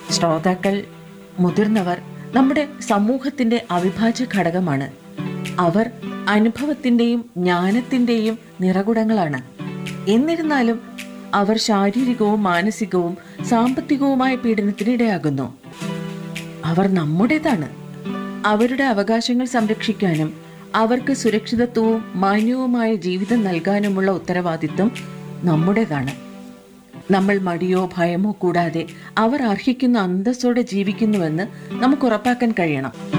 ശ്രോതാക്കൾ മുതിർന്നവർ നമ്മുടെ സമൂഹത്തിന്റെ അവിഭാജ്യ ഘടകമാണ് അവർ അനുഭവത്തിന്റെയും ജ്ഞാനത്തിന്റെയും നിറകുടങ്ങളാണ് എന്നിരുന്നാലും അവർ ശാരീരികവും മാനസികവും സാമ്പത്തികവുമായ പീഡനത്തിനിടയാകുന്നു അവർ നമ്മുടേതാണ് അവരുടെ അവകാശങ്ങൾ സംരക്ഷിക്കാനും അവർക്ക് സുരക്ഷിതത്വവും മാന്യവുമായ ജീവിതം നൽകാനുമുള്ള ഉത്തരവാദിത്വം നമ്മുടേതാണ് നമ്മൾ മടിയോ ഭയമോ കൂടാതെ അവർ അർഹിക്കുന്ന അന്തസ്സോടെ ജീവിക്കുന്നുവെന്ന് നമുക്ക് ഉറപ്പാക്കാൻ കഴിയണം